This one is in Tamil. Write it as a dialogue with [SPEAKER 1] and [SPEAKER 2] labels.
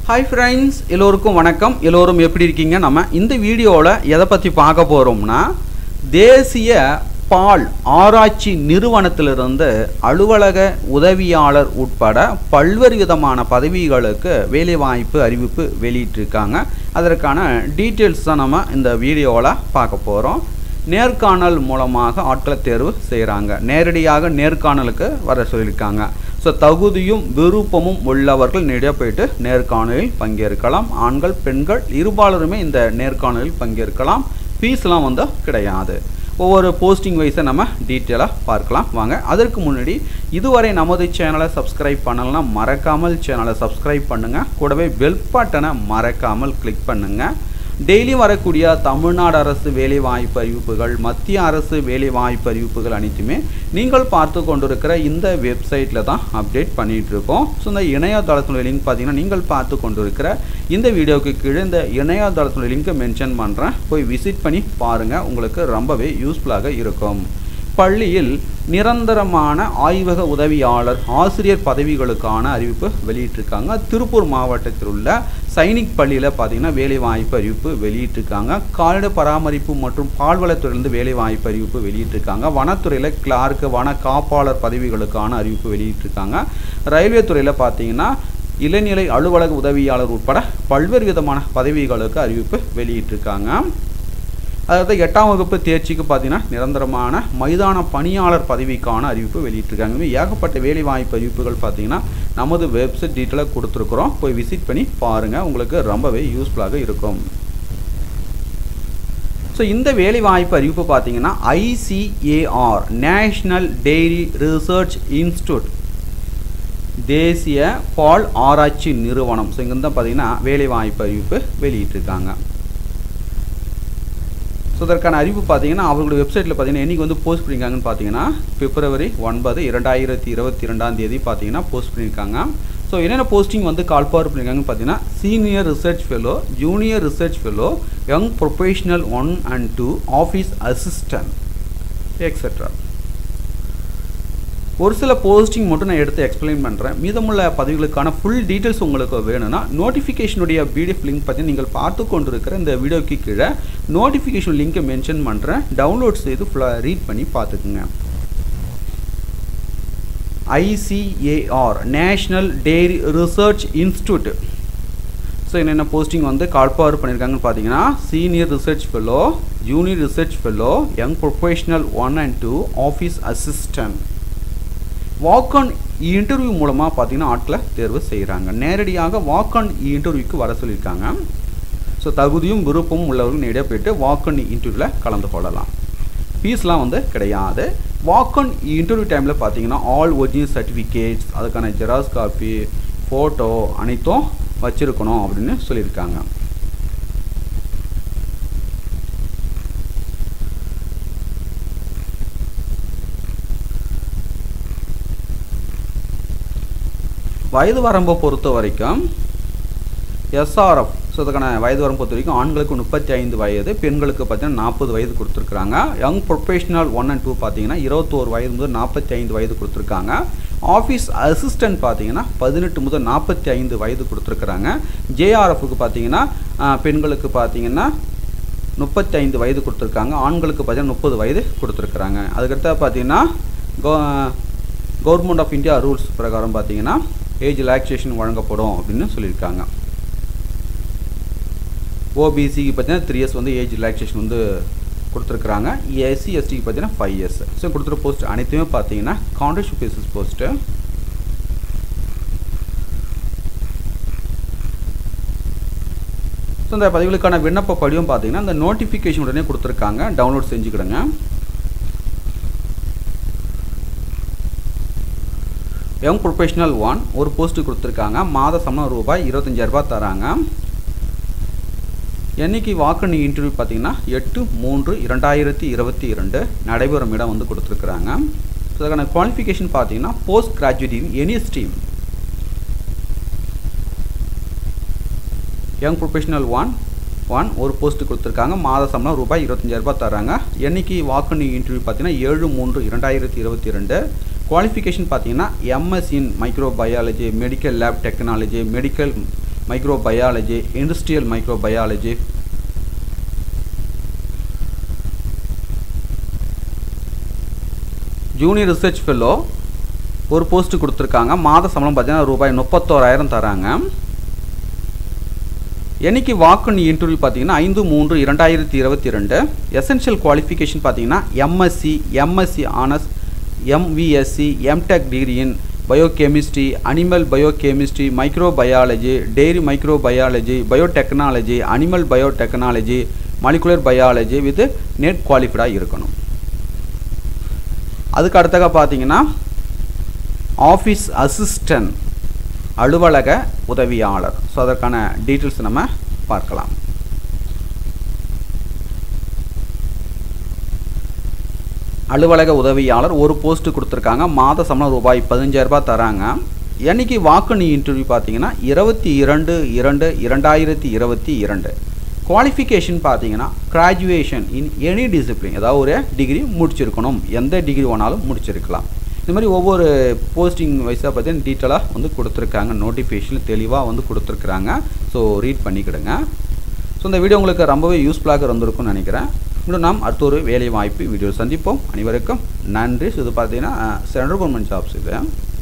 [SPEAKER 1] ஹாய் ஃப்ரெண்ட்ஸ் எல்லோருக்கும் வணக்கம் எல்லோரும் எப்படி இருக்கீங்க நம்ம இந்த வீடியோவில் எதை பற்றி பார்க்க போகிறோம்னா தேசிய பால் ஆராய்ச்சி நிறுவனத்திலிருந்து அலுவலக உதவியாளர் உட்பட பல்வேறு விதமான பதவிகளுக்கு வேலைவாய்ப்பு அறிவிப்பு வெளியிட்டிருக்காங்க அதற்கான டீட்டெயில்ஸ் தான் நம்ம இந்த வீடியோவில் பார்க்க போகிறோம் நேர்காணல் மூலமாக ஆட்களை தேர்வு செய்கிறாங்க நேரடியாக நேர்காணலுக்கு வர சொல்லியிருக்காங்க ஸோ தகுதியும் விருப்பமும் உள்ளவர்கள் நேரடியாக போயிட்டு நேர்காணலில் பங்கேற்கலாம் ஆண்கள் பெண்கள் இருபாலருமே இந்த நேர்காணலில் பங்கேற்கலாம் ஃபீஸ்லாம் வந்து கிடையாது ஒவ்வொரு போஸ்டிங் வைஸை நம்ம டீட்டெயிலாக பார்க்கலாம் வாங்க அதற்கு முன்னாடி இதுவரை நமது சேனலை சப்ஸ்கிரைப் பண்ணலன்னா மறக்காமல் சேனலை சப்ஸ்கிரைப் பண்ணுங்கள் கூடவே பெல் பட்டனை மறக்காமல் கிளிக் பண்ணுங்கள் டெய்லி வரக்கூடிய தமிழ்நாடு அரசு வேலைவாய்ப்பு அறிவிப்புகள் மத்திய அரசு வேலைவாய்ப்பு அறிவிப்புகள் அனைத்துமே நீங்கள் பார்த்து கொண்டிருக்கிற இந்த வெப்சைட்டில் தான் அப்டேட் பண்ணிகிட்டு இருக்கோம் ஸோ இந்த இணையதளத்தினுடைய லிங்க் பார்த்தீங்கன்னா நீங்கள் பார்த்து கொண்டிருக்கிற இந்த வீடியோவுக்கு கீழே இந்த இணையதளத்தினுடைய லிங்க்கை மென்ஷன் பண்ணுறேன் போய் விசிட் பண்ணி பாருங்கள் உங்களுக்கு ரொம்பவே யூஸ்ஃபுல்லாக இருக்கும் பள்ளியில் நிரந்தரமான ஆய்வக உதவியாளர் ஆசிரியர் பதவிகளுக்கான அறிவிப்பு வெளியிட்டிருக்காங்க திருப்பூர் மாவட்டத்தில் உள்ள சைனிக் பள்ளியில் பார்த்தீங்கன்னா வேலைவாய்ப்பு அறிவிப்பு வெளியிட்டிருக்காங்க கால்நடை பராமரிப்பு மற்றும் பால்வளத்துறையிலிருந்து வேலைவாய்ப்பு அறிவிப்பு வெளியிட்டிருக்காங்க வனத்துறையில் கிளார்க்கு வன காப்பாளர் பதவிகளுக்கான அறிவிப்பு வெளியிட்டிருக்காங்க ரயில்வே துறையில் பார்த்தீங்கன்னா இளநிலை அலுவலக உதவியாளர் உட்பட பல்வேறு விதமான பதவிகளுக்கு அறிவிப்பு வெளியிட்டிருக்காங்க அதாவது எட்டாம் வகுப்பு தேர்ச்சிக்கு பார்த்தீங்கன்னா நிரந்தரமான மைதான பணியாளர் பதவிக்கான அறிவிப்பு வெளியிட்டிருக்காங்க ஏகப்பட்ட வேலைவாய்ப்பு அறிவிப்புகள் பார்த்தீங்கன்னா நமது வெப்சைட் டீட்டெயிலாக கொடுத்துருக்குறோம் போய் விசிட் பண்ணி பாருங்கள் உங்களுக்கு ரொம்பவே யூஸ்ஃபுல்லாக இருக்கும் ஸோ இந்த வேலைவாய்ப்பு அறிவிப்பு பார்த்தீங்கன்னா ICAR national dairy research institute தேசிய பால் ஆராய்ச்சி நிறுவனம் ஸோ இங்கே தான் பார்த்தீங்கன்னா வேலைவாய்ப்பு அறிவிப்பு வெளியிட்டிருக்காங்க ஸோ அதற்கான அறிவு பார்த்தீங்கன்னா அவர்களுடைய வெப்சைட்டில் பார்த்தீங்கன்னா என்றைக்கு வந்து போஸ்ட் பண்ணியிருக்காங்கன்னு பார்த்தீங்கன்னா பிப்ரவரி ஒன்பது இரண்டாயிரத்தி இருபத்தி ரெண்டாம் தேதி பார்த்தீங்கன்னா போஸ்ட் பண்ணியிருக்காங்க ஸோ என்னென்ன போஸ்டிங் வந்து கால் பவர் பண்ணியிருக்காங்கன்னு பார்த்தீங்கன்னா senior research fellow junior research fellow young professional one and two office assistant etcetera ஒரு சில போஸ்டிங் மட்டும் நான் எடுத்து எக்ஸ்பிளைன் பண்ணுறேன் மீதமுள்ள பதவிகளுக்கான ஃபுல் டீட்டெயில்ஸ் உங்களுக்கு வேணும்னா நோட்டிஃபிகேஷனுடைய பிடிஎஃப் லிங்க் பற்றி நீங்கள் பார்த்து கொண்டிருக்கிற இந்த வீடியோக்கு கீழே நோட்டிஃபிகேஷன் லிங்க்கை மென்ஷன் பண்ணுறேன் டவுன்லோட் செய்து ஃபுல்லாக ரீட் பண்ணி பார்த்துக்குங்க ICAR national dairy research institute so என்னென்ன போஸ்டிங் வந்து கால்பவர் பண்ணியிருக்காங்கன்னு பார்த்தீங்கன்னா senior research fellow junior research fellow young professional one and two office assistant walk on interview மூலமாக பார்த்தீங்கன்னா ஆட்களை தேர்வு செய்கிறாங்க நேரடியாக வாக் ஆன் இன்டர்வியூக்கு வர சொல்லியிருக்காங்க ஸோ தகுதியும் விருப்பமும் உள்ளவர்கள் நேரடியாக போயிட்டு வாக் ஆன் இன்டர்வியூவில் கலந்து கொள்ளலாம் ஃபீஸ்லாம் வந்து கிடையாது வாக் ஆன் இன்டர்வியூ டைமில் பார்த்தீங்கன்னா ஆல் ஒரிஜினல் சர்டிஃபிகேட்ஸ் அதுக்கான ஜெராக்ஸ் காப்பி ஃபோட்டோ அனைத்தும் வச்சுருக்கணும் அப்படின்னு சொல்லியிருக்காங்க வயது வரம்பை பொறுத்த வரைக்கும் எஸ்ஆர்எஃப் ஸோ அதுக்கான வயது வரம்பு பொறுத்த வரைக்கும் ஆண்களுக்கு முப்பத்தி ஐந்து வயது பெண்களுக்கு பார்த்தீங்கன்னா நாற்பது வயது கொடுத்துருக்குறாங்க young professional one and two பார்த்தீங்கன்னா இருபத்தோரு வயது முதல் நாற்பத்தி ஐந்து வயது கொடுத்துருக்காங்க ஆஃபீஸ் அசிஸ்டன்ட் பார்த்தீங்கன்னா பதினெட்டு முதல் நாற்பத்தி ஐந்து வயது கொடுத்துருக்குறாங்க ஜேஆர்எஃப்க்கு பார்த்தீங்கன்னா பெண்களுக்கு பார்த்தீங்கன்னா முப்பத்தி ஐந்து வயது கொடுத்துருக்காங்க ஆண்களுக்கு பார்த்தீங்கன்னா முப்பது வயது கொடுத்துருக்குறாங்க அதுக்கடுத்த பார்த்தீங்கன்னா கோ கவர்மெண்ட் ஆஃப் இந்தியா ரூல்ஸ் பிரகாரம் பார்த்தீங்கன்னா ஏஜ் ரிலாக்ஸேஷன் வழங்கப்படும் அப்படின்னு சொல்லியிருக்காங்க ஓபிசிக்கு பார்த்தீங்கன்னா த்ரீ இயர்ஸ் வந்து ஏஜ் ரிலாக்ஸேஷன் வந்து கொடுத்துருக்குறாங்க எஸ்சி எஸ்டிக்கு பார்த்தீங்கன்னா ஃபைவ் இயர்ஸ் ஸோ கொடுத்துருக்க போஸ்ட் அனைத்துமே பார்த்தீங்கன்னா கான்ட்ராக்ட் பேசிஸ் போஸ்ட்டு ஸோ இந்த பதிவுகளுக்கான விண்ணப்ப படிவம் பார்த்தீங்கன்னா இந்த நோட்டிஃபிகேஷன் உடனே கொடுத்துருக்காங்க டவுன்லோட் செஞ்சுக்கிடுங்க யங் ப்ரொஃபஷனல் ஒன் ஒரு போஸ்ட்டு கொடுத்துருக்காங்க மாத சம்பளம் ரூபாய் இருபத்தஞ்சாயிரரூபா தராங்க என்னைக்கு வாக்கு இன்டர்வியூ பார்த்தீங்கன்னா எட்டு மூன்று இரண்டாயிரத்தி இருபத்தி இரண்டு நடைபெறும் இடம் வந்து கொடுத்துருக்குறாங்க ஸோ அதுக்கான குவாலிஃபிகேஷன் பார்த்தீங்கன்னா post graduate in any stream young professional one one ஒரு போஸ்ட்டு கொடுத்துருக்காங்க மாத சம்பளம் ரூபாய் இருபத்தஞ்சாயிரரூபா தராங்க என்னைக்கு வாக்கு இன்டர்வியூ பார்த்தீங்கன்னா ஏழு மூன்று இரண்டாயிரத்தி இருபத்தி ரெண்டு குவாலிஃபிகேஷன் பார்த்தீங்கன்னா MS in microbiology medical lab technology medical microbiology industrial microbiology junior research fellow ஒரு போஸ்ட் கொடுத்துருக்காங்க மாத சம்பளம் பார்த்தீங்கன்னா ரூபாய் முப்பத்தோராயிரம் தராங்க என்னைக்கு வாக்குன் இன்டர்வியூ பார்த்தீங்கன்னா ஐந்து மூன்று இரண்டாயிரத்தி இருபத்தி ரெண்டு எசென்ஷியல் குவாலிஃபிகேஷன் பார்த்தீங்கன்னா MSc MSc honours MVSc MTech degree in biochemistry animal biochemistry microbiology dairy microbiology biotechnology animal biotechnology molecular biology with NET குவாலிஃபைடாக இருக்கணும் அதுக்கு அடுத்தக பார்த்தீங்கன்னா ஆஃபீஸ் அசிஸ்டன்ட் அலுவலக உதவியாளர் ஸோ அதற்கான டீட்டெயில்ஸ் நம்ம பார்க்கலாம் அலுவலக உதவியாளர் ஒரு போஸ்ட் கொடுத்துருக்காங்க மாத சம்பளம் ரூபாய் பதினஞ்சாயிரரூபா தராங்க என்னைக்கு வாக்குனி இன்டர்வியூ பார்த்தீங்கன்னா இருபத்தி இரண்டு இரண்டு இரண்டாயிரத்தி இருபத்தி இரண்டு குவாலிஃபிகேஷன் பார்த்தீங்கன்னா கிராஜுவேஷன் இன் எனி டிசிப்ளின் ஏதாவது ஒரு டிகிரி முடிச்சிருக்கணும் எந்த டிகிரி வேணாலும் முடிச்சிருக்கலாம் இந்த மாதிரி ஒவ்வொரு போஸ்டிங் வைஸாக பார்த்தீங்கன்னா டீட்டெயிலாக வந்து கொடுத்துருக்காங்க நோட்டிஃபிகேஷன் தெளிவாக வந்து கொடுத்துருக்குறாங்க ஸோ ரீட் பண்ணிக்கிடுங்க ஸோ இந்த வீடியோ உங்களுக்கு ரொம்பவே யூஸ்ஃபுல்லாக இருந்திருக்கும்னு நினைக்கிறேன் இன்னும் நாம் அடுத்த ஒரு வேலை வாய்ப்பு வீடியோ சந்திப்போம் அனைவருக்கும் நன்றி ஸோ இது பார்த்தீங்கன்னா சென்ட்ரல் கவர்மெண்ட் ஜாப்ஸ் இது